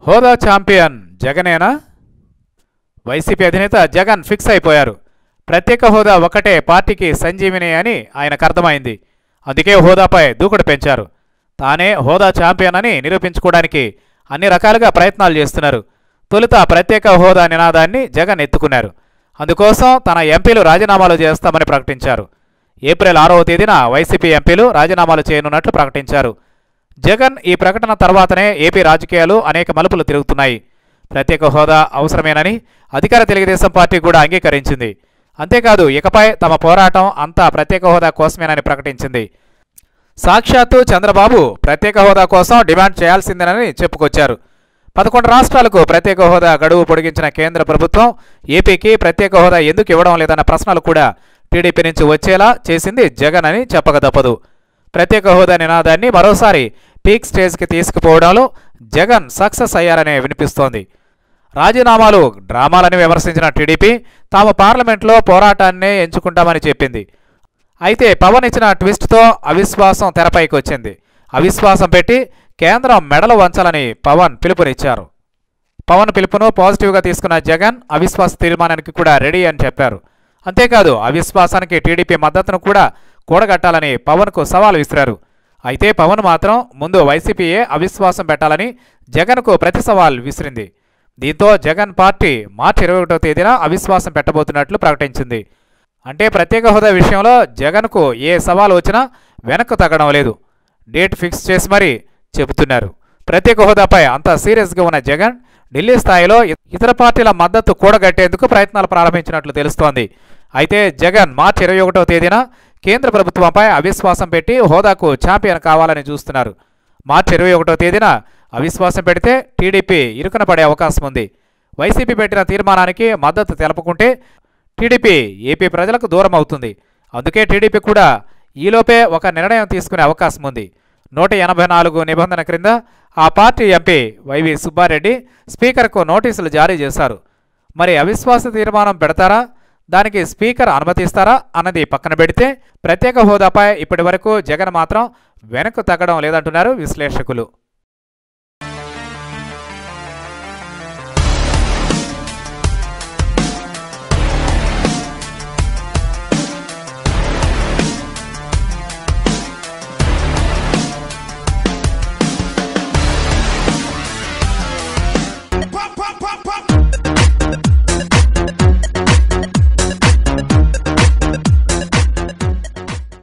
హోదా champion జగనేనా YCP అధినేత Jagan fix అయిపోయారు ప్రత్యేక హోదా ఒకటే పార్టీకి సంజీవిని అని ఆయనకు అర్థమైంది అందుకే హోదాపై దూకుడు పెంచారు తానే హోదా ఛాంపియన్ అని నిరూపించుకోవడానికి అన్ని రకాలుగా ప్రయత్నాలు చేస్తున్నారు తొలుత ప్రత్యేక హోదా నినాదాన్ని జగన్ ఎత్తుకున్నారు అందుకోసం తన ఎంపీలు రాజీనామాలు చేస్తామని ప్రకటించారు ఏప్రిల్ ఆరవ తేదీన వైసీపీ ఎంపీలు రాజీనామాలు చేయనున్నట్లు ప్రకటించారు జగన్ ఈ ప్రకటన తర్వాతనే ఏపీ రాజకీయాలు అనేక మలుపులు తిరుగుతున్నాయి ప్రత్యేక హోదా అవసరమేనని అధికార తెలుగుదేశం పార్టీ కూడా అంగీకరించింది అంతేకాదు ఇకపై తమ పోరాటం అంతా ప్రత్యేక హోదా కోసమేనని ప్రకటించింది సాక్షాత్తు చంద్రబాబు ప్రత్యేక హోదా కోసం డిమాండ్ చేయాల్సిందేనని చెప్పుకొచ్చారు పదకొండు రాష్ట్రాలకు ప్రత్యేక హోదా గడువు పొడిగించిన కేంద్ర ప్రభుత్వం ఏపీకి ప్రత్యేక హోదా ఎందుకు ఇవ్వడం లేదన్న ప్రశ్నలు కూడా టీడీపీ నుంచి వచ్చేలా చేసింది జగన్ అని చెప్పక తప్పదు ప్రత్యేక హోదా నినాదాన్ని మరోసారి పీక్ స్టేజ్కి తీసుకుపోవడంలో జగన్ సక్సెస్ అయ్యారనే వినిపిస్తోంది రాజీనామాలు డ్రామాలని విమర్శించిన టీడీపీ తాము పార్లమెంట్లో పోరాటాన్నే ఎంచుకుంటామని చెప్పింది అయితే పవన్ ఇచ్చిన ట్విస్ట్తో అవిశ్వాసం తెరపైకి వచ్చింది అవిశ్వాసం పెట్టి కేంద్రం మెడలు వంచాలని పవన్ పిలుపునిచ్చారు పవన్ పిలుపును పాజిటివ్గా తీసుకున్న జగన్ అవిశ్వాస తీర్మానానికి కూడా రెడీ అని చెప్పారు అంతేకాదు అవిశ్వాసానికి టీడీపీ మద్దతును కూడా కూడగట్టాలని పవన్కు సవాల్ విసిరారు అయితే పవన్ మాత్రం ముందు వైసీపీయే అవిశ్వాసం పెట్టాలని జగన్కు ప్రతి సవాల్ విసిరింది దీంతో జగన్ పార్టీ మార్చి ఇరవై ఒకటో తేదీన అవిశ్వాసం పెట్టబోతున్నట్లు ప్రకటించింది అంటే ప్రత్యేక హోదా విషయంలో జగన్కు ఏ సవాల్ వచ్చినా వెనక్కు తగ్గడం లేదు డేట్ ఫిక్స్ చేసి మరీ చెబుతున్నారు ప్రత్యేక హోదాపై అంత సీరియస్గా ఉన్న జగన్ ఢిల్లీ స్థాయిలో ఇ- ఇతర పార్టీల మద్దతు కూడగట్టేందుకు ప్రయత్నాలు ప్రారంభించినట్లు తెలుస్తోంది అయితే జగన్ మార్చి ఇరవై ఒకటో తేదీన కేంద్ర ప్రభుత్వంపై అవిశ్వాసం పెట్టి హోదాకు ఛాంపియన్ కావాలని చూస్తున్నారు మార్చి ఇరవై ఒకటో తేదీన అవిశ్వాసం పెడితే టీడీపీ ఇరుకున పడే అవకాశం ఉంది వైసీపీ పెట్టిన తీర్మానానికి మద్దతు తెలపకుంటే టీడీపీ ఏపీ ప్రజలకు దూరం అవుతుంది అందుకే టీడీపీ కూడా ఈలోపే ఒక నిర్ణయం తీసుకునే అవకాశం ఉంది నూట ఎనభై నాలుగు నిబంధన క్రింద ఆ పార్టీ ఎంపీ వైవి సుబ్బారెడ్డి స్పీకర్కు నోటీసులు జారీ చేశారు మరి అవిశ్వాస తీర్మానం పెడతారా దానికి స్పీకర్ అనుమతిస్తారా అన్నది పక్కన పెడితే ప్రత్యేక హోదాపై ఇప్పటి వరకు జగన్ మాత్రం వెనక్కు తగ్గడం లేదంటున్నారు విశ్లేషకులు